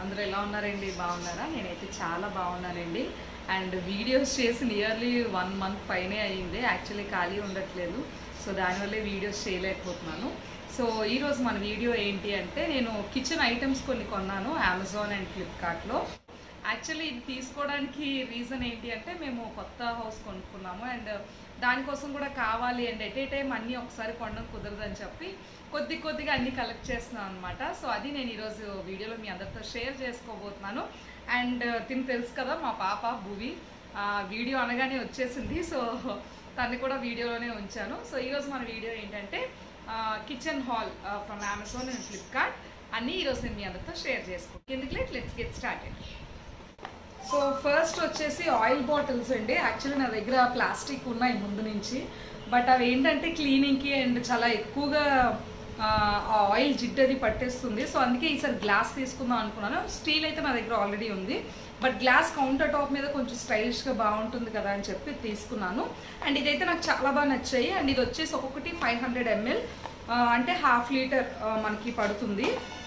అందరూ ఎలా ఉన్నారండి బాగున్నారా నేనైతే చాలా బాగున్నానండి అండ్ వీడియోస్ చేసి నియర్లీ వన్ మంత్ పైనే అయ్యింది యాక్చువల్లీ ఖాళీ ఉండట్లేదు సో దానివల్లే వీడియోస్ చేయలేకపోతున్నాను సో ఈరోజు మన వీడియో ఏంటి అంటే నేను కిచెన్ ఐటమ్స్ కొన్ని కొన్నాను అమెజాన్ అండ్ ఫ్లిప్కార్ట్లో యాక్చువల్లీ ఇది తీసుకోవడానికి రీజన్ ఏంటి అంటే మేము కొత్త హౌస్ కొనుక్కున్నాము అండ్ దానికోసం కూడా కావాలి అండ్ ఎట్ ఏ టైం అన్నీ ఒకసారి కొనడం కుదరదని చెప్పి కొద్ది కొద్దిగా అన్ని కలెక్ట్ చేస్తున్నాను అనమాట సో అది నేను ఈరోజు వీడియోలో మీ అందరితో షేర్ చేసుకోబోతున్నాను అండ్ తిని తెలుసు కదా మా పాప భూవి ఆ, వీడియో అనగానే వచ్చేసింది సో తన్ని కూడా వీడియోలోనే ఉంచాను సో ఈరోజు మన వీడియో ఏంటంటే kitchen haul from Amazon and Flipkart అన్నీ ఈరోజు నేను మీ అందరితో షేర్ చేసుకుంటాను కిందకి let let's get started so first వచ్చేసి ఆయిల్ బాటిల్స్ అండి యాక్చువల్లీ నా దగ్గర ప్లాస్టిక్ ఉన్నాయి ముందు నుంచి బట్ అవి ఏంటంటే క్లీనింగ్కి అండ్ చాలా ఎక్కువగా ఆ ఆయిల్ జిడ్డది పట్టేస్తుంది సో అందుకే ఈసారి గ్లాస్ తీసుకుందాం అనుకున్నాను స్టీల్ అయితే నా దగ్గర ఆల్రెడీ ఉంది బట్ గ్లాస్ కౌంటర్ టాప్ మీద కొంచెం స్టైలిష్గా బాగుంటుంది కదా అని చెప్పి తీసుకున్నాను అండ్ ఇదైతే నాకు చాలా బాగా నచ్చాయి అండ్ ఇది వచ్చేసి ఒక్కొక్కటి ఫైవ్ హండ్రెడ్ ఎంఎల్ అంటే హాఫ్ లీటర్ మనకి పడుతుంది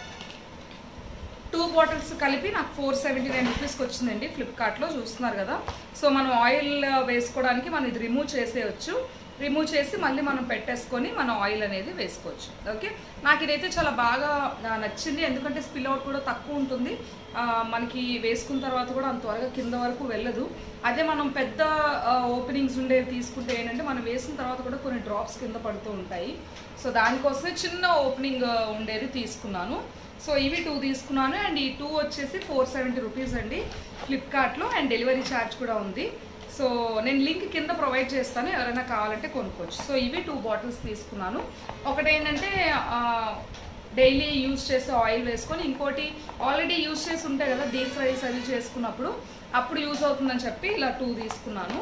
టూ బాటిల్స్ కలిపి నాకు ఫోర్ సెవెంటీ నైన్ రూపీస్కి వచ్చిందండి ఫ్లిప్కార్ట్లో చూస్తున్నారు కదా సో మనం ఆయిల్ వేసుకోవడానికి మనం ఇది రిమూవ్ చేసేయచ్చు రిమూవ్ చేసి మళ్ళీ మనం పెట్టేసుకొని మనం ఆయిల్ అనేది వేసుకోవచ్చు ఓకే నాకు ఇదైతే చాలా బాగా ఆ, నచ్చింది ఎందుకంటే స్పిల్ అవుట్ కూడా తక్కువ ఉంటుంది ఆ, మనకి వేసుకున్న తర్వాత కూడా అంత త్వరగా కింద వరకు వెళ్ళదు అదే మనం పెద్ద ఓపెనింగ్స్ ఉండేవి తీసుకుంటే ఏంటంటే మనం వేసిన తర్వాత కూడా కొన్ని డ్రాప్స్ కింద పడుతూ ఉంటాయి సో దానికోసమే చిన్న ఓపెనింగ్ ఉండేది తీసుకున్నాను సో ఇవి టూ తీసుకున్నాను అండ్ ఈ టూ వచ్చేసి ఫోర్ సెవెంటీ రూపీస్ అండి ఫ్లిప్కార్ట్లో అండ్ డెలివరీ ఛార్జ్ కూడా ఉంది సో నేను లింక్ కింద ప్రొవైడ్ చేస్తాను ఎవరైనా కావాలంటే కొనుక్కోవచ్చు సో ఇవి టూ బాటిల్స్ తీసుకున్నాను ఒకటి ఏంటంటే డైలీ యూజ్ చేసే ఆయిల్ వేసుకొని ఇంకోటి ఆల్రెడీ యూజ్ చేసి ఉంటాయి కదా డీప్ ఫ్రైస్ అవి చేసుకున్నప్పుడు అప్పుడు యూజ్ అవుతుందని చెప్పి ఇలా టూ తీసుకున్నాను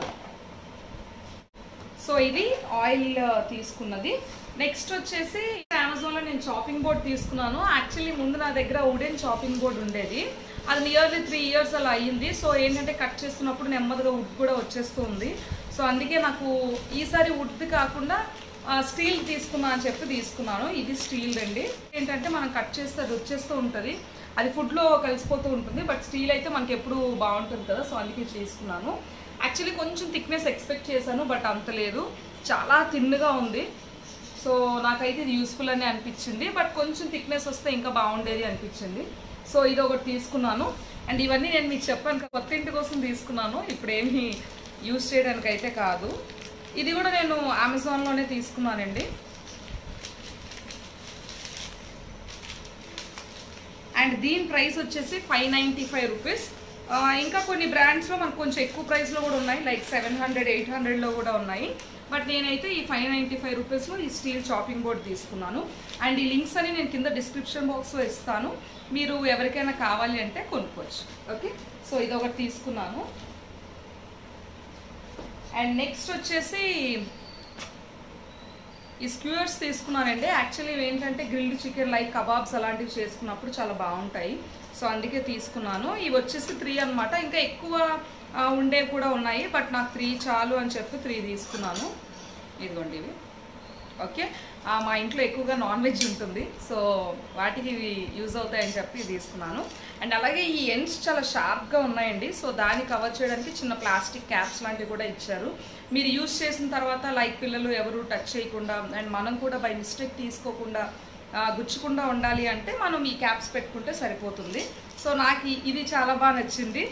సో ఇది ఆయిల్ తీసుకున్నది నెక్స్ట్ వచ్చేసి అమెజాన్లో నేను చాపింగ్ బోర్డ్ తీసుకున్నాను యాక్చువల్లీ ముందు నా దగ్గర వుడెన్ చాపింగ్ బోర్డ్ ఉండేది అది నియర్లీ త్రీ ఇయర్స్ అలా అయ్యింది సో ఏంటంటే కట్ చేస్తున్నప్పుడు నెమ్మదిగా వుడ్ కూడా వచ్చేస్తుంది సో అందుకే నాకు ఈసారి వుడ్ కాకుండా స్టీల్ తీసుకున్నా అని చెప్పి తీసుకున్నాను ఇది స్టీల్ అండి ఏంటంటే మనం కట్ చేస్తే అది వచ్చేస్తూ ఉంటుంది అది ఫుడ్లో కలిసిపోతూ ఉంటుంది బట్ స్టీల్ అయితే మనకి ఎప్పుడు బాగుంటుంది కదా సో అందుకే తీసుకున్నాను యాక్చువల్లీ కొంచెం థిక్నెస్ ఎక్స్పెక్ట్ చేశాను బట్ అంత లేదు చాలా థిన్గా ఉంది సో నాకైతే ఇది యూస్ఫుల్ అని అనిపించింది బట్ కొంచెం థిక్నెస్ వస్తే ఇంకా బాగుండేది అనిపించింది సో ఇది ఒకటి తీసుకున్నాను అండ్ ఇవన్నీ నేను మీకు చెప్పాను కదా, కొత్త ఇంటి కోసం తీసుకున్నాను ఇప్పుడు ఏమి యూస్ చేయడానికి అయితే కాదు ఇది కూడా నేను అమెజాన్లోనే తీసుకున్నానండి అండ్ దీని ప్రైస్ వచ్చేసి ఫైవ్ నైంటీ ఫైవ్ రూపీస్ ఇంకా కొన్ని బ్రాండ్స్లో మనకు కొంచెం ఎక్కువ ప్రైస్లో కూడా ఉన్నాయి లైక్ సెవెన్ హండ్రెడ్ ఎయిట్ హండ్రెడ్లో కూడా ఉన్నాయి బట్ నేనైతే ఈ ఫైవ్ నైంటీ ఫైవ్ రూపీస్లో ఈ స్టీల్ చాపింగ్ బోర్డ్ తీసుకున్నాను అండ్ ఈ లింక్స్ అని నేను కింద డిస్క్రిప్షన్ బాక్స్లో ఇస్తాను మీరు ఎవరికైనా కావాలి అంటే కొనుక్కోవచ్చు ఓకే సో ఇది ఒకటి తీసుకున్నాను అండ్ నెక్స్ట్ వచ్చేసి ఈ స్క్యూర్స్ తీసుకున్నానండి యాక్చువల్లీ ఇవి ఏంటంటే గ్రిల్డ్ చికెన్ లైక్ కబాబ్స్ అలాంటివి చేసుకున్నప్పుడు చాలా బాగుంటాయి సో అందుకే తీసుకున్నాను ఇవి వచ్చేసి త్రీ అన్నమాట ఇంకా ఎక్కువ ఆ, ఉండేవి కూడా ఉన్నాయి బట్ నాకు త్రీ చాలు అని చెప్పి త్రీ తీసుకున్నాను ఇదిగోండి ఇవి ఓకే ఆ, మా ఇంట్లో ఎక్కువగా నాన్ వెజ్ ఉంటుంది సో వాటికి ఇవి యూజ్ అవుతాయని చెప్పి తీసుకున్నాను అండ్ అలాగే ఈ ఎండ్స్ చాలా షార్ప్గా ఉన్నాయండి సో దాన్ని కవర్ చేయడానికి చిన్న ప్లాస్టిక్ క్యాప్స్ లాంటివి కూడా ఇచ్చారు మీరు యూజ్ చేసిన తర్వాత లైక్ పిల్లలు ఎవరు టచ్ చేయకుండా అండ్ మనం కూడా బై మిస్టేక్ తీసుకోకుండా ఆ, గుచ్చకుండా ఉండాలి అంటే మనం ఈ క్యాప్స్ పెట్టుకుంటే సరిపోతుంది సో నాకు ఈ- ఇది చాలా బాగా నచ్చింది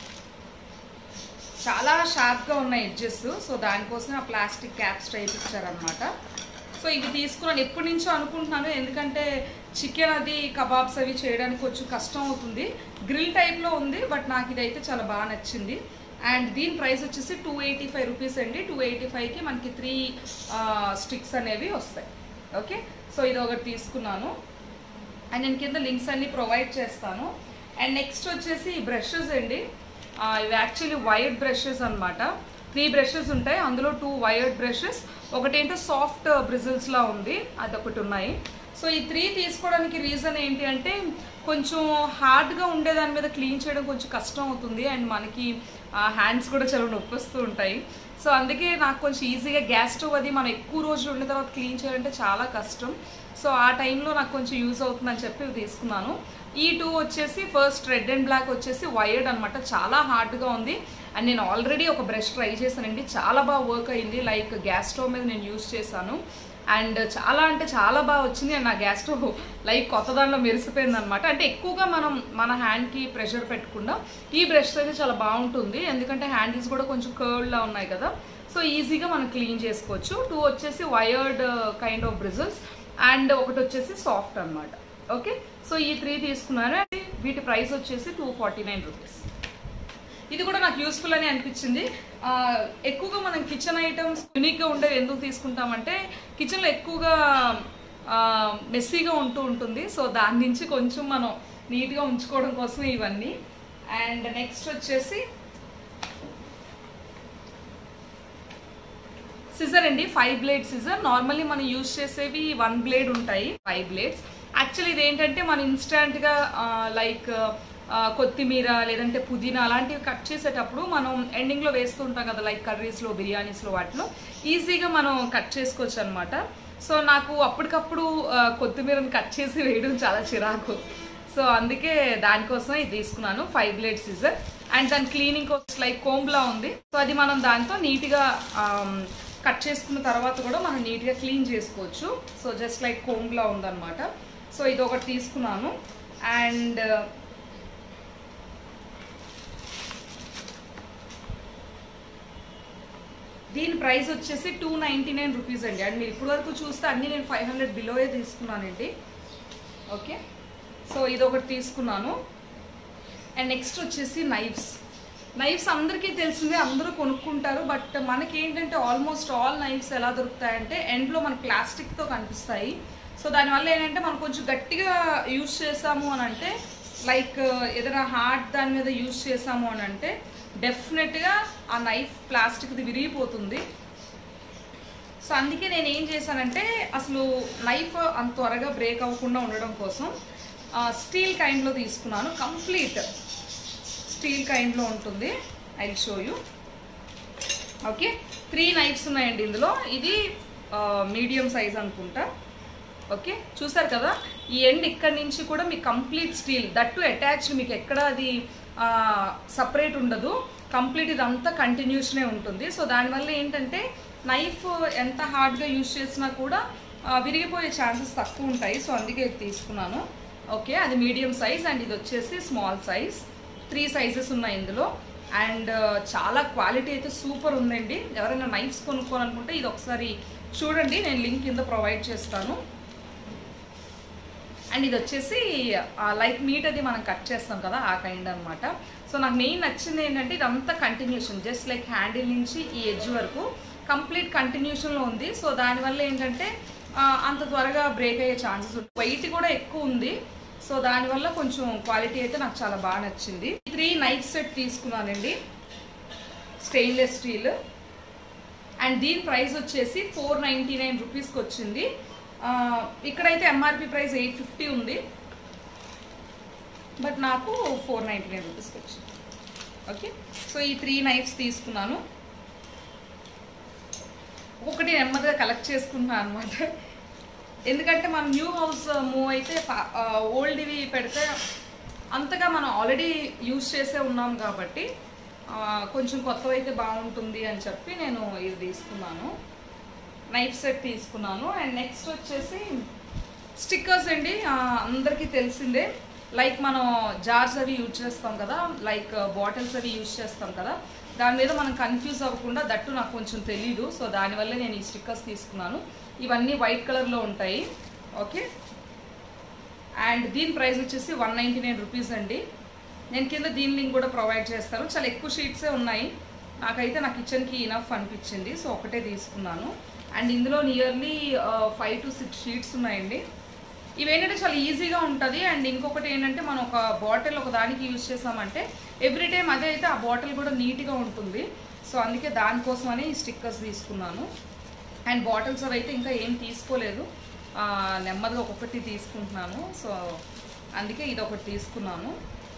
చాలా షార్ప్గా ఉన్నాయి ఎడ్జెస్ సో దానికోసమే ఆ ప్లాస్టిక్ క్యాప్స్ టైప్ ఇచ్చారనమాట సో ఇవి తీసుకున్నాను ఎప్పటి నుంచో అనుకుంటున్నాను ఎందుకంటే చికెన్ అది కబాబ్స్ అవి చేయడానికి కొంచెం కష్టం అవుతుంది గ్రిల్ టైప్లో ఉంది బట్ నాకు ఇదైతే చాలా బాగా నచ్చింది అండ్ దీని ప్రైస్ వచ్చేసి టూ ఎయిటీ ఫైవ్ రూపీస్ అండి టూ ఎయిటీ ఫైవ్కి మనకి త్రీ స్టిక్స్ అనేవి వస్తాయి ఓకే సో ఇది ఒకటి తీసుకున్నాను అండ్ నేను కింద లింక్స్ అన్ని ప్రొవైడ్ చేస్తాను అండ్ నెక్స్ట్ వచ్చేసి ఈ బ్రషెస్ అండి ఆ, ఇవి యాక్చువల్లీ వైర్డ్ బ్రషెస్ అన్నమాట త్రీ బ్రషెస్ ఉంటాయి అందులో టూ వైర్డ్ బ్రషెస్ ఒకటేంటో సాఫ్ట్ బ్రిజిల్స్లా ఉంది అదొకటి ఉన్నాయి సో ఈ త్రీ తీసుకోవడానికి రీజన్ ఏంటి అంటే కొంచెం హార్డ్గా ఉండే దాని మీద క్లీన్ చేయడం కొంచెం కష్టం అవుతుంది అండ్ మనకి హ్యాండ్స్ కూడా చాలా నొప్పి వస్తూ ఉంటాయి సో అందుకే నాకు కొంచెం ఈజీగా గ్యాస్ స్టవ్ అది మనం ఎక్కువ రోజులు ఉండిన తర్వాత క్లీన్ చేయాలంటే చాలా కష్టం సో ఆ టైంలో నాకు కొంచెం యూజ్ అవుతుందని చెప్పి ఇవి తీసుకున్నాను ఈ టూ వచ్చేసి ఫస్ట్ రెడ్ అండ్ బ్లాక్ వచ్చేసి వైర్డ్ అనమాట చాలా హార్డ్గా ఉంది అండ్ నేను ఆల్రెడీ ఒక బ్రష్ ట్రై చేశానండి చాలా బాగా వర్క్ అయింది లైక్ గ్యాస్ స్టవ్ మీద నేను యూస్ చేశాను అండ్ చాలా అంటే చాలా బాగా వచ్చింది అండ్ నా గ్యాస్ స్టవ్ లైక్ కొత్త దానిలో మెరిసిపోయింది అనమాట అంటే ఎక్కువగా మనం మన హ్యాండ్కి ప్రెషర్ పెట్టకుండా ఈ బ్రష్ అయితే చాలా బాగుంటుంది ఎందుకంటే హ్యాండిల్స్ కూడా కొంచెం కర్వ్లా ఉన్నాయి కదా సో ఈజీగా మనం క్లీన్ చేసుకోవచ్చు టూ వచ్చేసి wired kind of bristles and ఒకటి వచ్చేసి సాఫ్ట్ అనమాట ఓకే సో ఈ త్రీ తీసుకున్నాను వీటి ప్రైస్ వచ్చేసి టూ ఫార్టీ నైన్ రూపీస్ ఇది కూడా నాకు యూస్ఫుల్ అని అనిపించింది ఆ, ఎక్కువగా మనం కిచెన్ ఐటమ్స్ యూనిక్గా ఉండేవి ఎందుకు తీసుకుంటామంటే కిచెన్లో ఎక్కువగా మెస్సీగా ఉంటూ ఉంటుంది సో దాని నుంచి కొంచెం మనం నీట్గా ఉంచుకోవడం కోసం ఇవన్నీ అండ్ నెక్స్ట్ వచ్చేసి సిజర్ అండి ఫైవ్ బ్లేడ్ సిజర్ నార్మల్లీ మనం యూజ్ చేసేవి వన్ బ్లేడ్ ఉంటాయి ఫైవ్ బ్లేడ్స్ యాక్చువల్లీ ఇది ఏంటంటే మనం ఇన్స్టంట్గా లైక్ కొత్తిమీర లేదంటే పుదీనా అలాంటివి కట్ చేసేటప్పుడు మనం ఎండింగ్లో వేస్తుంటాం కదా లైక్ కర్రీస్లో బిర్యానీస్లో వాటిలో ఈజీగా మనం కట్ చేసుకోవచ్చు అనమాట సో నాకు అప్పటికప్పుడు ఆ, కొత్తిమీరని కట్ చేసి వేయడం చాలా చిరాకు సో అందుకే దానికోసం ఇది తీసుకున్నాను ఫైవ్ బ్లేడ్ సిజర్ అండ్ దాని క్లీనింగ్ కోసం లైక్ కోంబ్లా ఉంది సో అది మనం దాంతో నీట్గా కట్ చేసుకున్న తర్వాత కూడా మనం నీట్గా క్లీన్ చేసుకోవచ్చు సో జస్ట్ లైక్ కోంబ్లా ఉందన్నమాట సో ఇది ఒకటి తీసుకున్నాను అండ్ దీని ప్రైస్ వచ్చేసి టూ నైంటీ నైన్ రూపీస్ అండి అండ్ మీరు ఇప్పటి వరకు చూస్తే అన్ని నేను ఫైవ్ హండ్రెడ్ బిలోయే తీసుకున్నానండి ఓకే సో ఇది ఒకటి తీసుకున్నాను అండ్ నెక్స్ట్ వచ్చేసి నైఫ్స్ నైఫ్స్ అందరికీ తెలిసిందే అందరూ కొనుక్కుంటారు బట్ మనకి ఏంటంటే ఆల్మోస్ట్ ఆల్ నైఫ్స్ ఎలా దొరుకుతాయంటే ఎండ్లో మనకి ప్లాస్టిక్తో కనిపిస్తాయి సో దానివల్ల ఏంటంటే మనం కొంచెం గట్టిగా యూస్ చేసాము అని అంటే లైక్ ఏదైనా హార్డ్ దాని మీద యూస్ చేసాము అని అంటే డెఫినెట్గా ఆ నైఫ్ ప్లాస్టిక్ది విరిగిపోతుంది సో అందుకే నేను ఏం చేశానంటే అసలు నైఫ్ అంత త్వరగా బ్రేక్ అవ్వకుండా ఉండడం కోసం స్టీల్ కైండ్లో తీసుకున్నాను కంప్లీట్ స్టీల్ కైండ్లో ఉంటుంది I show you okay three knives ఉన్నాయండి ఇందులో ఇది మీడియం సైజ్ అనుకుంటా ఓకే చూసారు కదా ఈ ఎండ్ ఇక్కడ నుంచి కూడా మీకు కంప్లీట్ స్టీల్ దట్టు అటాచ్డ్ మీకు ఎక్కడ అది సపరేట్ ఉండదు కంప్లీట్ ఇదంతా కంటిన్యూషనే ఉంటుంది సో దానివల్ల ఏంటంటే నైఫ్ ఎంత హార్డ్గా యూజ్ చేసినా కూడా ఆ, విరిగిపోయే ఛాన్సెస్ తక్కువ ఉంటాయి సో అందుకే ఇది తీసుకున్నాను ఓకే అది మీడియం సైజ్ అండ్ ఇది వచ్చేసి స్మాల్ సైజ్ త్రీ సైజెస్ ఉన్నాయి ఇందులో అండ్ చాలా క్వాలిటీ అయితే సూపర్ ఉందండి ఎవరైనా నైఫ్స్ కొనుక్కోవాలనుకుంటే ఇది ఒకసారి చూడండి నేను లింక్ కింద ప్రొవైడ్ చేస్తాను అండ్ ఇది వచ్చేసి లైక్ మీట్ అది మనం కట్ చేస్తాం కదా ఆ కైండ్ అనమాట సో నాకు మెయిన్ నచ్చింది ఏంటంటే ఇదంతా కంటిన్యూషన్ జస్ట్ లైక్ హ్యాండిల్ నుంచి ఈ ఎడ్జ్ వరకు కంప్లీట్ కంటిన్యూషన్లో ఉంది సో దానివల్ల ఏంటంటే ఆ, అంత త్వరగా బ్రేక్ అయ్యే ఛాన్సెస్ ఉంటాయి వెయిట్ కూడా ఎక్కువ ఉంది సో దానివల్ల కొంచెం క్వాలిటీ అయితే నాకు చాలా బాగా నచ్చింది త్రీ నైఫ్ సెట్ తీసుకున్నానండి స్టెయిన్లెస్ స్టీల్ అండ్ దీని ప్రైస్ వచ్చేసి ఫోర్ నైంటీ నైన్ రూపీస్కి వచ్చింది ఆ, ఇక్కడైతే ఎంఆర్పి ప్రైస్ ఎయిట్ ఫిఫ్టీ ఉంది బట్ నాకు ఫోర్ నైంటీ నైన్ రూపీస్కి వచ్చింది ఓకే సో ఈ త్రీ నైఫ్స్ తీసుకున్నాను ఒక్కొక్కటి నెమ్మదిగా కలెక్ట్ చేసుకుంటున్నాను అనమాట ఎందుకంటే మనం న్యూ హౌస్ మూవ్ అయితే ఓల్డ్ ఇవి పెడితే అంతగా మనం ఆల్రెడీ యూజ్ చేసే ఉన్నాం కాబట్టి ఆ, కొంచెం కొత్తవి అయితే బాగుంటుంది అని చెప్పి నేను ఇది తీసుకున్నాను నైఫ్ సెట్ తీసుకున్నాను అండ్ నెక్స్ట్ వచ్చేసి స్టిక్కర్స్ అండి ఆ, అందరికీ తెలిసిందే లైక్ మనం జార్స్ అవి యూజ్ చేస్తాం కదా లైక్ బాటిల్స్ అవి యూజ్ చేస్తాం కదా దాని మీద మనం కన్ఫ్యూజ్ అవ్వకుండా దట్టు నాకు కొంచెం తెలీదు సో దానివల్ల నేను ఈ స్టిక్కర్స్ తీసుకున్నాను ఇవన్నీ వైట్ కలర్లో ఉంటాయి ఓకే అండ్ దీని ప్రైస్ వచ్చేసి వన్ నైంటీ నైన్ రూపీస్ అండి నేను కింద దీని లింక్ కూడా ప్రొవైడ్ చేస్తాను చాలా ఎక్కువ షీట్సే ఉన్నాయి నాకైతే నా కిచెన్కి ఇనఫ్ అనిపించింది సో ఒకటే తీసుకున్నాను అండ్ ఇందులో nearly five to six sheets ఉన్నాయండి ఇవేంటంటే చాలా ఈజీగా ఉంటుంది అండ్ ఇంకొకటి ఏంటంటే మనం ఒక బాటిల్ ఒక దానికి యూజ్ చేసామంటే ఎవ్రీ టైం అదే అయితే ఆ బాటిల్ కూడా నీట్గా ఉంటుంది సో అందుకే దానికోసమని ఈ స్టిక్కర్స్ తీసుకున్నాను అండ్ బాటిల్స్ అవి అయితే ఇంకా ఏం తీసుకోలేదు ఆ, నెమ్మదిగా ఒక్కొక్కటి తీసుకుంటున్నాను సో అందుకే ఇది ఒకటి తీసుకున్నాను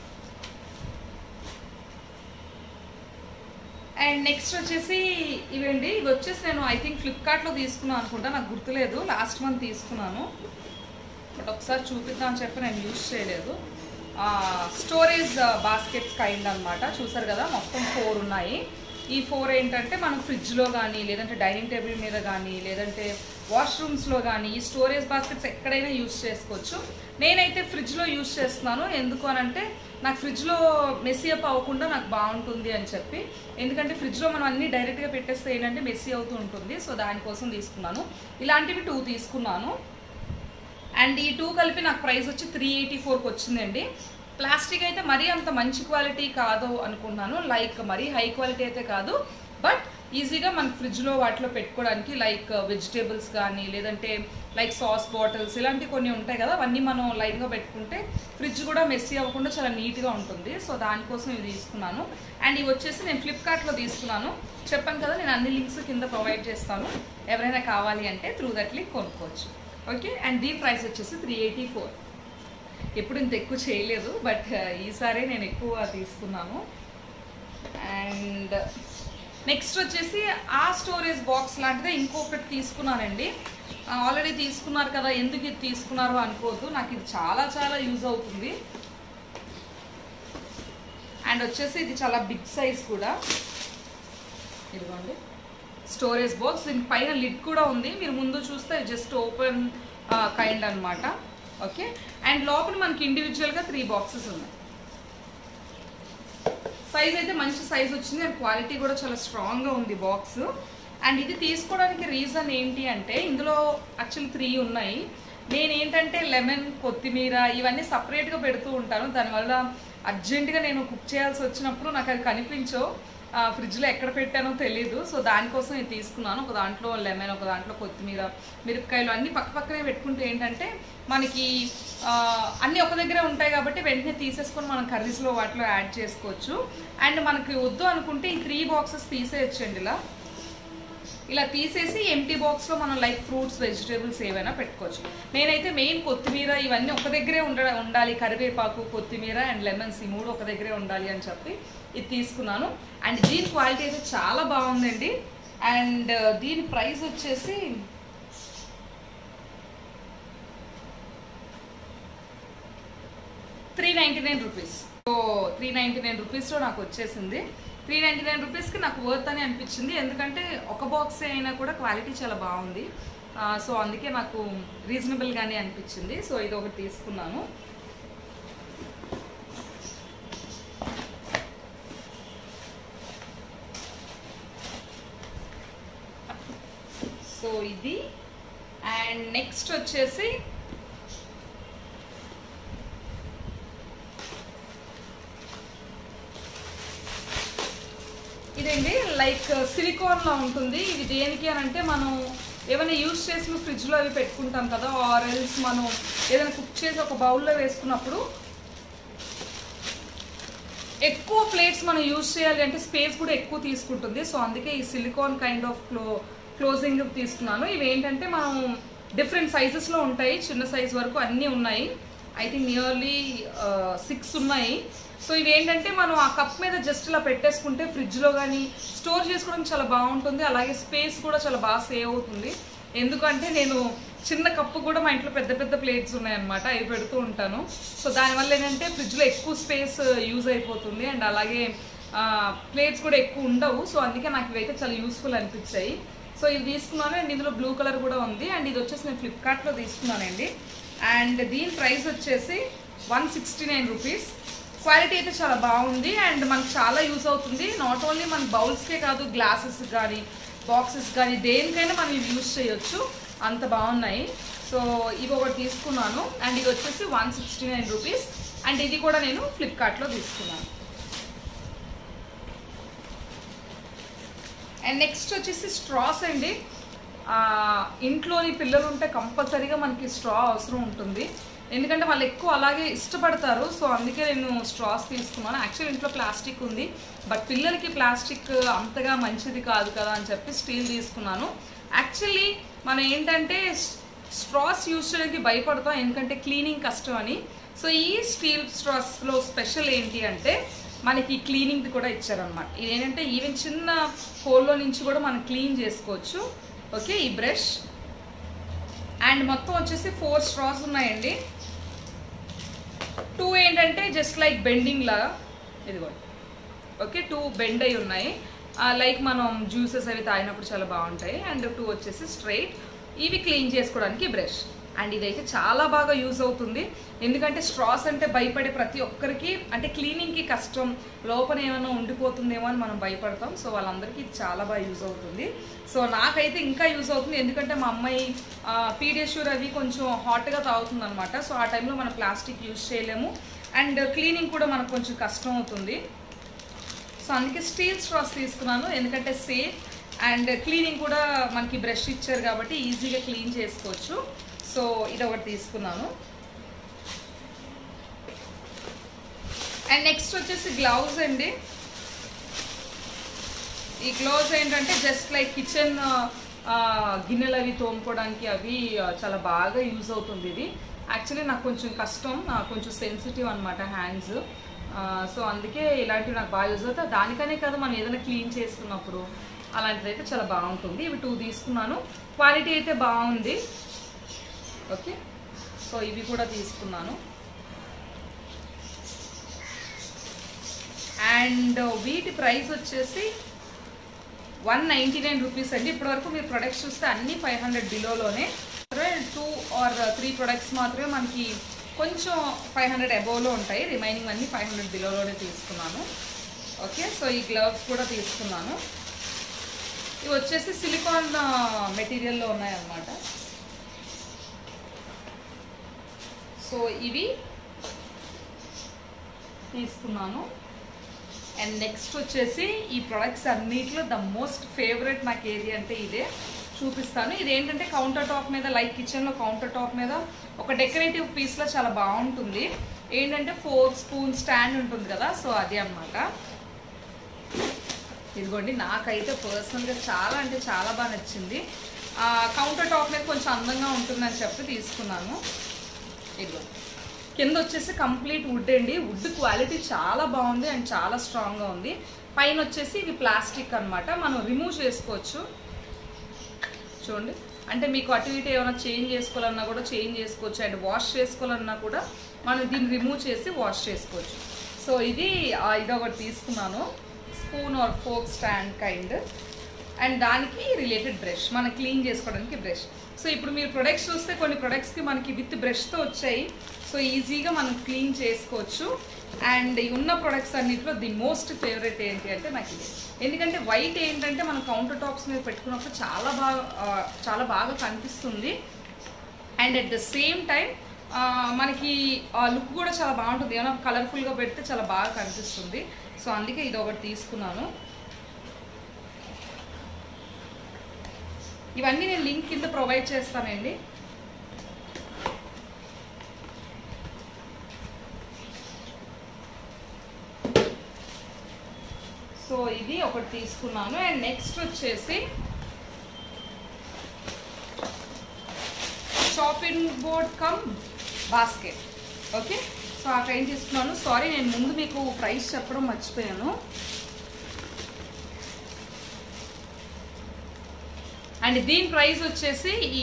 అండ్ నెక్స్ట్ వచ్చేసి ఇవండి ఇవి వచ్చేసి నేను ఐ థింక్ ఫ్లిప్కార్ట్లో తీసుకున్నాను అనుకుంటా నాకు గుర్తులేదు లాస్ట్ మంత్ తీసుకున్నాను బట్ ఒకసారి చూపిద్దాం అని చెప్పి నేను యూజ్ చేయలేదు స్టోరేజ్ బాస్కెట్స్ కైండ్ అన్నమాట చూసారు కదా మొత్తం ఫోర్ ఉన్నాయి ఈ ఫోర్ ఏంటంటే మనం ఫ్రిడ్జ్లో కానీ లేదంటే డైనింగ్ టేబుల్ మీద కానీ లేదంటే వాష్రూమ్స్లో కానీ ఈ స్టోరేజ్ బాస్కెట్స్ ఎక్కడైనా యూస్ చేసుకోవచ్చు నేనైతే ఫ్రిడ్జ్లో యూస్ చేస్తున్నాను ఎందుకు అని అంటే నాకు ఫ్రిడ్జ్లో మెస్సీ అప్ అవ్వకుండా నాకు బాగుంటుంది అని చెప్పి ఎందుకంటే ఫ్రిడ్జ్లో మనం అన్ని డైరెక్ట్గా పెట్టేస్తే ఏంటంటే మెస్సీ అవుతూ ఉంటుంది సో దానికోసం తీసుకున్నాను ఇలాంటివి టూ తీసుకున్నాను అండ్ ఈ టూ కలిపి నాకు ప్రైస్ వచ్చి త్రీ ఎయిటీ ఫోర్కి వచ్చిందండి ప్లాస్టిక్ అయితే మరీ అంత మంచి క్వాలిటీ కాదు అనుకున్నాను లైక్ మరీ హై క్వాలిటీ అయితే కాదు బట్ ఈజీగా మన ఫ్రిడ్జ్లో వాటిలో పెట్టుకోవడానికి లైక్ వెజిటేబుల్స్ కానీ లేదంటే లైక్ సాస్ బాటిల్స్ ఇలాంటివి కొన్ని ఉంటాయి కదా అవన్నీ మనం లైన్గా పెట్టుకుంటే ఫ్రిడ్జ్ కూడా మెస్సీ అవ్వకుండా చాలా నీట్గా ఉంటుంది సో దానికోసం ఇవి తీసుకున్నాను అండ్ ఇవి వచ్చేసి నేను ఫ్లిప్కార్ట్లో తీసుకున్నాను చెప్పాను కదా నేను అన్ని లింక్స్ కింద ప్రొవైడ్ చేస్తాను ఎవరైనా కావాలి అంటే త్రూ దట్ లింక్ కొనుక్కోవచ్చు ఓకే అండ్ దీని ప్రైస్ వచ్చేసి త్రీ ఎయిటీ ఫోర్ ఎప్పుడు ఇంత ఎక్కువ చేయలేదు బట్ ఈసారి నేను ఎక్కువ తీసుకున్నాను అండ్ నెక్స్ట్ వచ్చేసి ఆ స్టోరేజ్ బాక్స్ లాంటిదే ఇంకొకటి తీసుకున్నానండి ఆల్రెడీ తీసుకున్నారు కదా ఎందుకు ఇది తీసుకున్నారు అనుకోవద్దు నాకు ఇది చాలా చాలా యూజ్ అవుతుంది అండ్ వచ్చేసి ఇది చాలా బిగ్ సైజ్ కూడా ఇదిగోండి స్టోరేజ్ బాక్స్ దీని పైన లిడ్ కూడా ఉంది మీరు ముందు చూస్తే జస్ట్ ఓపెన్ కైండ్ అన్నమాట ఓకే అండ్ లోపల మనకి ఇండివిజువల్గా త్రీ బాక్సెస్ ఉన్నాయి సైజ్ అయితే మంచి సైజ్ వచ్చింది అండ్ క్వాలిటీ కూడా చాలా స్ట్రాంగ్గా ఉంది బాక్స్ అండ్ ఇది తీసుకోవడానికి రీజన్ ఏంటి అంటే ఇందులో యాక్చువల్లీ త్రీ ఉన్నాయి నేను ఏంటంటే లెమన్ కొత్తిమీర ఇవన్నీ సపరేట్గా పెడుతూ ఉంటాను దానివల్ల అర్జెంటుగా నేను కుక్ చేయాల్సి వచ్చినప్పుడు నాకు అది కనిపించో ఫ్రిడ్జ్లో ఎక్కడ పెట్టానో తెలీదు సో దానికోసం నేను తీసుకున్నాను ఒక దాంట్లో లెమన్ ఒక దాంట్లో కొత్తిమీర మిరపకాయలు అన్నీ పక్క పక్కనే పెట్టుకుంటే ఏంటంటే మనకి ఆ, అన్నీ ఒక దగ్గరే ఉంటాయి కాబట్టి వెంటనే తీసేసుకొని మనం కర్రీస్లో వాటిలో యాడ్ చేసుకోవచ్చు అండ్ మనకి వద్దు అనుకుంటే ఈ త్రీ బాక్సెస్ తీసేయచ్చండి ఇలా ఇలా తీసేసి ఎంటీ బాక్స్లో మనం లైక్ ఫ్రూట్స్ వెజిటేబుల్స్ ఏవైనా పెట్టుకోవచ్చు నేనైతే మెయిన్ కొత్తిమీర ఇవన్నీ ఒక దగ్గరే ఉండ ఉండాలి కరివేపాకు కొత్తిమీర అండ్ లెమన్స్ ఈ మూడు ఒక దగ్గరే ఉండాలి అని చెప్పి ఇది తీసుకున్నాను అండ్ దీని క్వాలిటీ అయితే చాలా బాగుందండి అండ్ దీని ప్రైస్ వచ్చేసి three ninety nine rupees so three ninety nine రూపీస్లో నాకు వచ్చేసింది త్రీ నైంటీ నైన్ రూపీస్కి నాకు వర్త్ అని అనిపించింది ఎందుకంటే ఒక బాక్స్ అయినా కూడా క్వాలిటీ చాలా బాగుంది ఆ, సో అందుకే నాకు రీజనబుల్గానే అనిపించింది సో ఇది ఒకటి తీసుకున్నాను సో ఇది అండ్ నెక్స్ట్ వచ్చేసి ఇదండి లైక్ సిలికాన్ లో ఉంటుంది ఇది దేనికి అని అంటే మనం ఏమైనా యూజ్ చేసిన ఫ్రిడ్జ్ లో అవి పెట్టుకుంటాం కదా ఆర్ ఎల్స్ మనం ఏదైనా కుక్ చేసి ఒక బౌల్లో వేసుకున్నప్పుడు ఎక్కువ ప్లేట్స్ మనం యూజ్ చేయాలి అంటే స్పేస్ కూడా ఎక్కువ తీసుకుంటుంది సో అందుకే ఈ silicone kind of clo closing తీసుకున్నాను ఇవి ఏంటంటే మనం డిఫరెంట్ సైజెస్లో ఉంటాయి చిన్న సైజ్ వరకు అన్నీ ఉన్నాయి ఐ థింక్ నియర్లీ సిక్స్ ఉన్నాయి సో ఇవి ఏంటంటే మనం ఆ కప్ మీద జస్ట్ ఇలా పెట్టేసుకుంటే ఫ్రిడ్జ్లో కానీ స్టోర్ చేసుకోవడానికి చాలా బాగుంటుంది అలాగే స్పేస్ కూడా చాలా బాగా సేవ్ అవుతుంది ఎందుకంటే నేను చిన్న కప్పు కూడా మా ఇంట్లో పెద్ద పెద్ద ప్లేట్స్ ఉన్నాయన్నమాట అవి పెడుతూ ఉంటాను సో దానివల్ల ఏంటంటే ఫ్రిడ్జ్లో ఎక్కువ స్పేస్ యూజ్ అయిపోతుంది అండ్ అలాగే ప్లేట్స్ కూడా ఎక్కువ ఉండవు సో అందుకే నాకు ఇవైతే చాలా యూస్ఫుల్ అనిపించాయి సో ఇవి తీసుకున్నాను అండ్ ఇందులో బ్లూ కలర్ కూడా ఉంది అండ్ ఇది వచ్చేసి నేను ఫ్లిప్కార్ట్లో తీసుకున్నానండి అండ్ దీని ప్రైస్ వచ్చేసి one sixty nine rupees quality అయితే చాలా బాగుంది అండ్ మనకు చాలా యూజ్ అవుతుంది నాట్ ఓన్లీ మన బౌల్స్కే కాదు గ్లాసెస్ కానీ బాక్సెస్ కానీ దేనికైనా మనం ఇవి యూజ్ చేయొచ్చు అంత బాగున్నాయి సో ఇవి ఒకటి తీసుకున్నాను అండ్ ఇది వచ్చేసి one sixty nine rupees and ఇది కూడా నేను ఫ్లిప్కార్ట్లో తీసుకున్నాను అండ్ నెక్స్ట్ వచ్చేసి స్ట్రాస్ అండి ఆ, ఇంట్లోని పిల్లలు ఉంటే కంపల్సరీగా మనకి స్ట్రా అవసరం ఉంటుంది ఎందుకంటే వాళ్ళు ఎక్కువ అలాగే ఇష్టపడతారు సో అందుకే నేను స్ట్రాస్ తీసుకున్నాను యాక్చువల్లీ ఇంట్లో ప్లాస్టిక్ ఉంది బట్ పిల్లలకి ప్లాస్టిక్ అంతగా మంచిది కాదు కదా అని చెప్పి స్టీల్ తీసుకున్నాను యాక్చువల్లీ మనం ఏంటంటే స్ట్రాస్ యూజ్ చేయడానికి భయపడతాం ఎందుకంటే క్లీనింగ్ కష్టం అని సో ఈ స్టీల్ స్ట్రాస్లో స్పెషల్ ఏంటి అంటే మనకి క్లీనింగ్ కూడా ఇచ్చారనమాట ఇది ఏంటంటే ఈవెన్ చిన్న హోల్లో నుంచి కూడా మనం క్లీన్ చేసుకోవచ్చు ఓకే ఈ బ్రష్ అండ్ మొత్తం వచ్చేసి ఫోర్ స్ట్రాస్ ఉన్నాయండి టూ ఏంటంటే జస్ట్ లైక్ బెండింగ్ లాగా ఇదిగోండి ఓకే టూ బెండ్ అయి ఉన్నాయి లైక్ మనం జ్యూసెస్ అవి తాగినప్పుడు చాలా బాగుంటాయి అండ్ టూ వచ్చేసి స్ట్రైట్ ఇవి క్లీన్ చేసుకోవడానికి బ్రష్ అండ్ ఇదైతే చాలా బాగా యూజ్ అవుతుంది ఎందుకంటే స్ట్రాస్ అంటే భయపడే ప్రతి ఒక్కరికి అంటే క్లీనింగ్కి కష్టం లోపల ఏమైనా ఉండిపోతుందేమో అని మనం భయపడతాం సో వాళ్ళందరికీ ఇది చాలా బాగా యూజ్ అవుతుంది సో నాకైతే ఇంకా యూజ్ అవుతుంది ఎందుకంటే మా అమ్మాయి పీడియష్యూర్ అవి కొంచెం హాట్గా తాగుతుంది అనమాట సో ఆ టైంలో మనం ప్లాస్టిక్ యూజ్ చేయలేము అండ్ క్లీనింగ్ కూడా మనకు కొంచెం కష్టం అవుతుంది సో అందుకే స్టీల్ స్ట్రాస్ తీసుకున్నాను ఎందుకంటే సేఫ్ అండ్ క్లీనింగ్ కూడా మనకి బ్రష్ ఇచ్చారు కాబట్టి ఈజీగా క్లీన్ చేసుకోవచ్చు సో ఇది ఒకటి తీసుకున్నాను అండ్ నెక్స్ట్ వచ్చేసి గ్లౌజ్ అండి ఈ గ్లౌజ్ ఏంటంటే జస్ట్ లైక్ కిచెన్ గిన్నెలు అవి తోముకోవడానికి అవి ఆ, చాలా బాగా యూజ్ అవుతుంది ఇది యాక్చువల్లీ నాకు కొంచెం కష్టం నాకు కొంచెం సెన్సిటివ్ అనమాట హ్యాండ్స్ సో అందుకే ఇలాంటివి నాకు బాగా యూజ్ అవుతాయి దానికనే కదా మనం ఏదైనా క్లీన్ చేస్తున్నప్పుడు అలాంటిది అయితే చాలా బాగుంటుంది ఇవి టూ తీసుకున్నాను క్వాలిటీ అయితే బాగుంది ఓకే సో ఇవి కూడా తీసుకున్నాను అండ్ వీటి ప్రైస్ వచ్చేసి వన్ నైంటీ నైన్ రూపీస్ అండి ఇప్పటివరకు మీరు ప్రొడక్ట్స్ చూస్తే అన్ని ఫైవ్ హండ్రెడ్ బిలోలోనే టూ ఆర్ త్రీ ప్రొడక్ట్స్ మాత్రమే మనకి కొంచెం ఫైవ్ హండ్రెడ్ అబోవ్లో ఉంటాయి రిమైనింగ్ అన్ని ఫైవ్ హండ్రెడ్ బిలోలోనే తీసుకున్నాను ఓకే సో ఈ గ్లవ్స్ కూడా తీసుకున్నాను ఇవి వచ్చేసి సిలికాన్ మెటీరియల్లో ఉన్నాయన్నమాట సో ఇవి తీసుకున్నాను అండ్ నెక్స్ట్ వచ్చేసి ఈ ప్రొడక్ట్స్ అన్నిట్లో ద మోస్ట్ ఫేవరెట్ నాకు ఏది అంటే ఇదే చూపిస్తాను ఇది ఏంటంటే కౌంటర్ టాప్ మీద లైక్ కిచెన్లో కౌంటర్ టాప్ మీద ఒక డెకరేటివ్ పీస్లో చాలా బాగుంటుంది ఏంటంటే ఫోర్ స్పూన్ స్టాండ్ ఉంటుంది కదా సో అది అన్నమాట ఇదిగోండి నాకైతే పర్సనల్గా చాలా అంటే చాలా బాగా నచ్చింది కౌంటర్ టాప్ మీద కొంచెం అందంగా ఉంటుందని చెప్పి తీసుకున్నాను ఇదిగో కింద వచ్చేసి కంప్లీట్ వుడ్ అండి వుడ్ క్వాలిటీ చాలా బాగుంది అండ్ చాలా స్ట్రాంగ్గా ఉంది పైన వచ్చేసి ఇది ప్లాస్టిక్ అన్నమాట మనం రిమూవ్ చేసుకోవచ్చు చూడండి అంటే మీకు అటు ఇటు ఏమైనా చేంజ్ చేసుకోవాలన్నా కూడా చేంజ్ చేసుకోవచ్చు అండ్ వాష్ చేసుకోవాలన్నా కూడా మనం దీన్ని రిమూవ్ చేసి వాష్ చేసుకోవచ్చు సో ఇది ఆ, ఇది ఒకటి తీసుకున్నాను spoon or fork stand kind and దానికి రిలేటెడ్ బ్రష్ మనం క్లీన్ చేసుకోవడానికి బ్రష్ సో ఇప్పుడు మీరు ప్రొడక్ట్స్ చూస్తే కొన్ని ప్రొడక్ట్స్కి మనకి విత్ బ్రష్తో వచ్చాయి సో ఈజీగా మనం క్లీన్ చేసుకోవచ్చు అండ్ ఈ ఉన్న ప్రొడక్ట్స్ అన్నింటిలో ది మోస్ట్ ఫేవరెట్ ఏంటి అంటే నాకు ఇది ఎందుకంటే వైట్ ఏంటంటే మనం కౌంటర్ టాప్స్ మీద పెట్టుకున్నప్పుడు చాలా బాగా ఆ, చాలా బాగా కనిపిస్తుంది and at the same time మనకి ఆ లుక్ కూడా చాలా బాగుంటుంది ఏమైనా కలర్ఫుల్గా పెడితే చాలా బాగా కనిపిస్తుంది సో అందుకే ఇది ఒకటి తీసుకున్నాను ఇవన్నీ నేను లింక్ కింద ప్రొవైడ్ చేస్తానండి సో ఇది ఒకటి తీసుకున్నాను అండ్ నెక్స్ట్ వచ్చేసి chopping board cum basket okay so ఆ కైండ్ తీసుకున్నాను సారీ నేను ముందు మీకు ప్రైస్ చెప్పడం మర్చిపోయాను అండ్ దీని ప్రైస్ వచ్చేసి ఈ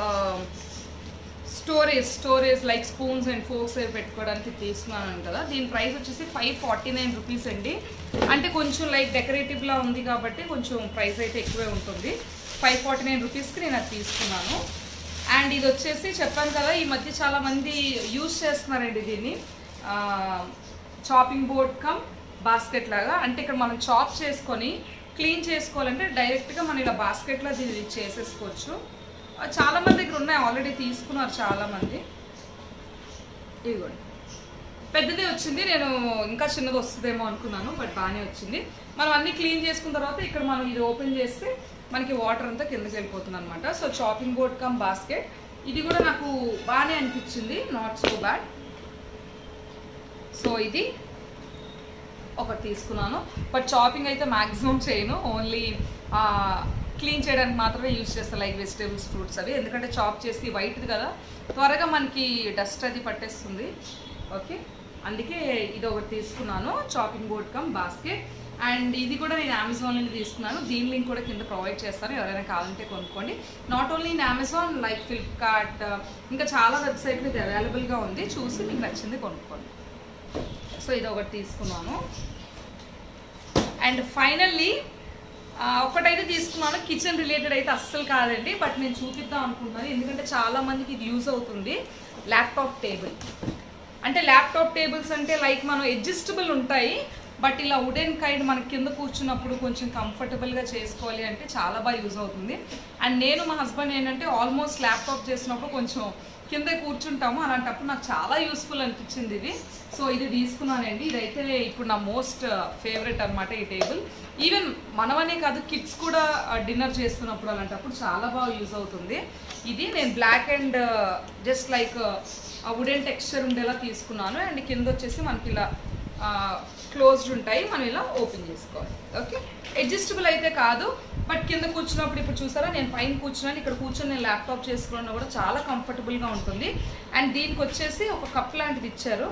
storage storage like spoons and forks అవి పెట్టుకోవడానికి తీసుకున్నాను కదా దీని ప్రైస్ వచ్చేసి ఫైవ్ ఫార్టీ నైన్ రూపీస్ అండి అంటే కొంచెం లైక్ డెకరేటివ్లా ఉంది కాబట్టి కొంచెం ప్రైస్ అయితే ఎక్కువే ఉంటుంది ఫైవ్ ఫార్టీ నైన్ రూపీస్కి నేను అది తీసుకున్నాను అండ్ ఇది వచ్చేసి చెప్పాను కదా ఈ మధ్య చాలా మంది యూజ్ చేస్తున్నారండి దీన్ని చాపింగ్ బోర్డ్ కమ్ బాస్కెట్ లాగా అంటే ఇక్కడ మనం చాప్ చేసుకొని క్లీన్ చేసుకోవాలంటే డైరెక్ట్గా మనం ఇలా బాస్కెట్లో దీన్ని చేసేసుకోవచ్చు ఆ, చాలా మంది దగ్గర ఉన్నాయి ఆల్రెడీ తీసుకున్నారు చాలా మంది ఇదిగోండి పెద్దదే వచ్చింది నేను ఇంకా చిన్నది వస్తుందేమో అనుకున్నాను బట్ బాగానే వచ్చింది మనం అన్ని క్లీన్ చేసుకున్న తర్వాత ఇక్కడ మనం ఇది ఓపెన్ చేస్తే మనకి వాటర్ అంతా కిందకి వెళ్ళిపోతుంది అనమాట so chopping board cum basket ఇది కూడా నాకు బాగానే అనిపించింది నాట్ సో బ్యాడ్ సో ఇది ఒకటి తీసుకున్నాను బట్ చాపింగ్ అయితే మ్యాక్సిమం చేయను ఓన్లీ క్లీన్ చేయడానికి మాత్రమే యూజ్ చేస్తాను లైక్ వెజిటేబుల్స్ ఫ్రూట్స్ అవి ఎందుకంటే చాప్ చేసి వైట్ది కదా త్వరగా మనకి డస్ట్ అది పట్టేస్తుంది ఓకే అందుకే ఇది ఒకటి తీసుకున్నాను chopping board cum basket and ఇది కూడా నేను అమెజాన్ నుండి తీసుకున్నాను దీని లింక్ కూడా కింద ప్రొవైడ్ చేస్తాను ఎవరైనా కావాలంటే కొనుక్కోండి not only in Amazon like Flipkart ఇంకా చాలా వెబ్సైట్లు ఇది అవైలబుల్గా ఉంది చూసి మీకు నచ్చింది కొనుక్కోండి సో ఇది ఒకటి తీసుకున్నాను అండ్ ఫైనల్లీ ఒకటైతే తీసుకున్నాను కిచెన్ రిలేటెడ్ అయితే అస్సలు కాదండి బట్ నేను చూపిద్దాం అనుకుంటున్నాను ఎందుకంటే చాలా మందికి ఇది యూజ్ అవుతుంది ల్యాప్టాప్ టేబుల్ అంటే ల్యాప్టాప్ టేబుల్స్ అంటే లైక్ మనం అడ్జస్టబుల్ ఉంటాయి బట్ ఇలా వుడెన్ కైండ్ మన కింద కూర్చున్నప్పుడు కొంచెం కంఫర్టబుల్గా చేసుకోవాలి అంటే చాలా బాగా యూజ్ అవుతుంది అండ్ నేను మా హస్బెండ్ ఏంటంటే ఆల్మోస్ట్ ల్యాప్టాప్ చేసినప్పుడు కొంచెం కింద కూర్చుంటాము అలాంటప్పుడు నాకు చాలా యూస్ఫుల్ అనిపించింది ఇది సో ఇది తీసుకున్నానండి ఇదైతే ఇప్పుడు నా మోస్ట్ ఫేవరెట్ అన్నమాట ఈ టేబుల్ ఈవెన్ మనమనే కాదు కిడ్స్ కూడా డిన్నర్ చేస్తున్నప్పుడు అలాంటప్పుడు చాలా బాగా యూజ్ అవుతుంది ఇది నేను black and just like wooden texture ఉండేలా తీసుకున్నాను అండ్ కింద వచ్చేసి మనకి ఇలా క్లోజ్డ్ ఉంటాయి మనం ఇలా ఓపెన్ చేసుకోవాలి ఓకే అడ్జస్టబుల్ అయితే కాదు బట్ కింద కూర్చున్నప్పుడు ఇప్పుడు చూసారా నేను పైన కూర్చున్నాను ఇక్కడ కూర్చొని నేను ల్యాప్టాప్ చేసుకున్నా కూడా చాలా కంఫర్టబుల్గా ఉంటుంది అండ్ దీనికి వచ్చేసి ఒక కప్ లాంటిది ఇచ్చారు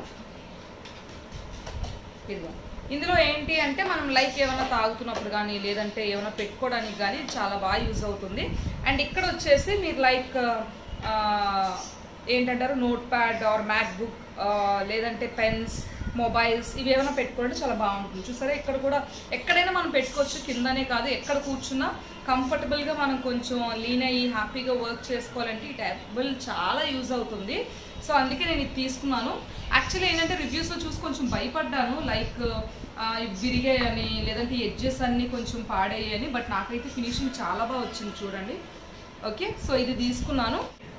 ఇదిగో ఇందులో ఏంటి అంటే మనం లైక్ ఏమైనా తాగుతున్నప్పుడు కానీ లేదంటే ఏమైనా పెట్టుకోవడానికి కానీ చాలా బాగా యూజ్ అవుతుంది అండ్ ఇక్కడ వచ్చేసి మీరు లైక్ ఏంటంటారు note pad or MacBook లేదంటే పెన్స్ మొబైల్స్ ఇవి ఏమైనా పెట్టుకుంటే చాలా బాగుంటుంది చూసారా ఇక్కడ కూడా ఎక్కడైనా మనం పెట్టుకోవచ్చు కిందనే కాదు ఎక్కడ కూర్చున్నా కంఫర్టబుల్గా మనం కొంచెం లీన్ అయ్యి హ్యాపీగా వర్క్ చేసుకోవాలంటే ఈ టేబుల్ చాలా యూజ్ అవుతుంది సో అందుకే నేను ఇది తీసుకున్నాను యాక్చువల్లీ ఏంటంటే రివ్యూస్లో చూసి కొంచెం భయపడ్డాను లైక్ విరిగాయని లేదంటే ఎడ్జెస్ అన్నీ కొంచెం పాడయ్యాయని బట్ నాకైతే ఫినిషింగ్ చాలా బాగా వచ్చింది చూడండి ఓకే సో ఇది తీసుకున్నాను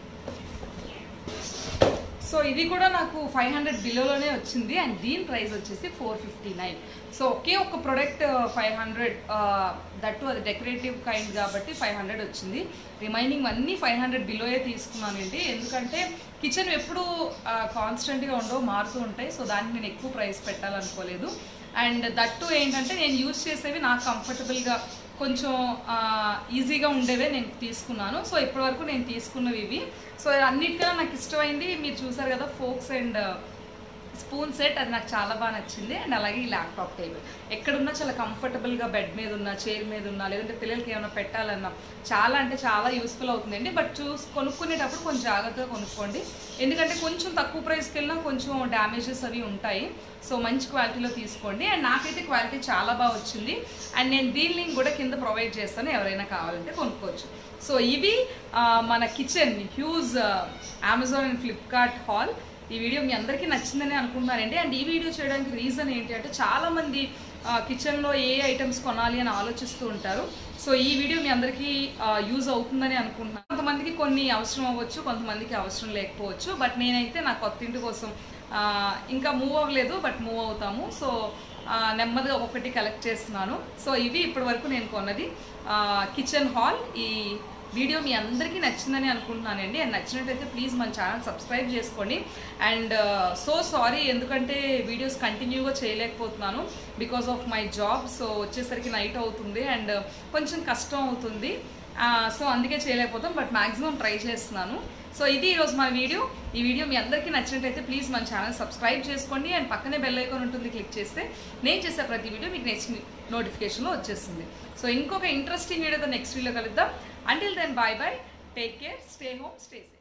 సో ఇది కూడా నాకు ఫైవ్ హండ్రెడ్ బిలోలోనే వచ్చింది అండ్ దీని ప్రైస్ వచ్చేసి ఫోర్ ఫిఫ్టీ నైన్ సో ఒకే ఒక ప్రోడక్ట్ ఫైవ్ హండ్రెడ్ దట్టు అది డెకరేటివ్ కైండ్ కాబట్టి ఫైవ్ హండ్రెడ్ వచ్చింది రిమైనింగ్ అన్నీ ఫైవ్ హండ్రెడ్ బిలోయే తీసుకున్నానండి ఎందుకంటే కిచెన్ ఎప్పుడు కాన్స్టెంట్గా ఉండవు మారుతూ ఉంటాయి సో దానికి నేను ఎక్కువ ప్రైస్ పెట్టాలనుకోలేదు అండ్ దట్టు ఏంటంటే నేను యూజ్ చేసేవి నాకు కంఫర్టబుల్గా కొంచెం ఈజీగా ఉండేవే నేను తీసుకున్నాను సో ఇప్పటివరకు నేను తీసుకున్నవి ఇవి సో అన్నిటికన్నా నాకు ఇష్టమైంది మీరు చూసారు కదా ఫోక్స్ అండ్ స్పూన్ సెట్ అది నాకు చాలా బాగా నచ్చింది అండ్ అలాగే ఈ ల్యాప్టాప్ టేబుల్ ఎక్కడున్నా చాలా కంఫర్టబుల్గా బెడ్ మీద ఉన్నా చైర్ మీద ఉన్నా లేదంటే పిల్లలకి ఏమైనా పెట్టాలన్నా చాలా అంటే చాలా యూస్ఫుల్ అవుతుందండి బట్ చూస్ కొనుక్కునేటప్పుడు కొంచెం జాగ్రత్తగా కొనుక్కోండి ఎందుకంటే కొంచెం తక్కువ ప్రైస్కి వెళ్ళినా కొంచెం డ్యామేజెస్ అవి ఉంటాయి సో మంచి క్వాలిటీలో తీసుకోండి అండ్ నాకైతే క్వాలిటీ చాలా బాగా వచ్చింది అండ్ నేను దీని లింక్ కూడా కింద ప్రొవైడ్ చేస్తాను ఎవరైనా కావాలంటే కొనుక్కోవచ్చు సో ఇవి ఆ, మన kitchen huge Amazon and Flipkart haul ఈ వీడియో మీ అందరికీ నచ్చిందని అనుకుంటున్నానండి అండ్ ఈ వీడియో చేయడానికి రీజన్ ఏంటి అంటే చాలామంది కిచెన్లో ఏ ఐటమ్స్ కొనాలి అని ఆలోచిస్తూ ఉంటారు సో ఈ వీడియో మీ అందరికీ యూజ్ అవుతుందని అనుకుంటున్నాను కొంతమందికి కొన్ని అవసరం అవ్వచ్చు కొంతమందికి అవసరం లేకపోవచ్చు బట్ నేనైతే నా కొత్త ఇంటి కోసం ఆ, ఇంకా మూవ్ అవ్వలేదు బట్ మూవ్ అవుతాము సో ఆ, నెమ్మదిగా ఒక్కొక్కటి కలెక్ట్ చేస్తున్నాను సో ఇవి ఇప్పటి వరకు నేను కొన్నది కిచెన్ హాల్ ఈ వీడియో మీ అందరికీ నచ్చిందని అనుకుంటున్నానండి అండ్ నచ్చినట్టయితే ప్లీజ్ మన ఛానల్ సబ్స్క్రైబ్ చేసుకోండి అండ్ సో సారీ ఎందుకంటే వీడియోస్ కంటిన్యూగా చేయలేకపోతున్నాను because of my job so వచ్చేసరికి నైట్ అవుతుంది అండ్ కొంచెం కష్టం అవుతుంది సో అందుకే చేయలేకపోతాం బట్ మాక్సిమం ట్రై చేస్తున్నాను సో ఇది ఈరోజు మన వీడియో ఈ వీడియో మీ అందరికీ నచ్చినట్టయితే ప్లీజ్ మన ఛానల్ సబ్స్క్రైబ్ చేసుకోండి అండ్ పక్కనే బెల్ ఐకాన్ ఉంటుంది క్లిక్ చేస్తే నేను చేసే ప్రతి వీడియో మీకు నెక్స్ట్ నోటిఫికేషన్లో వచ్చేస్తుంది సో ఇంకొక ఇంట్రెస్టింగ్ వీడియోతో నెక్స్ట్ వీడియో కలుద్దాం until then bye bye take care stay home stay safe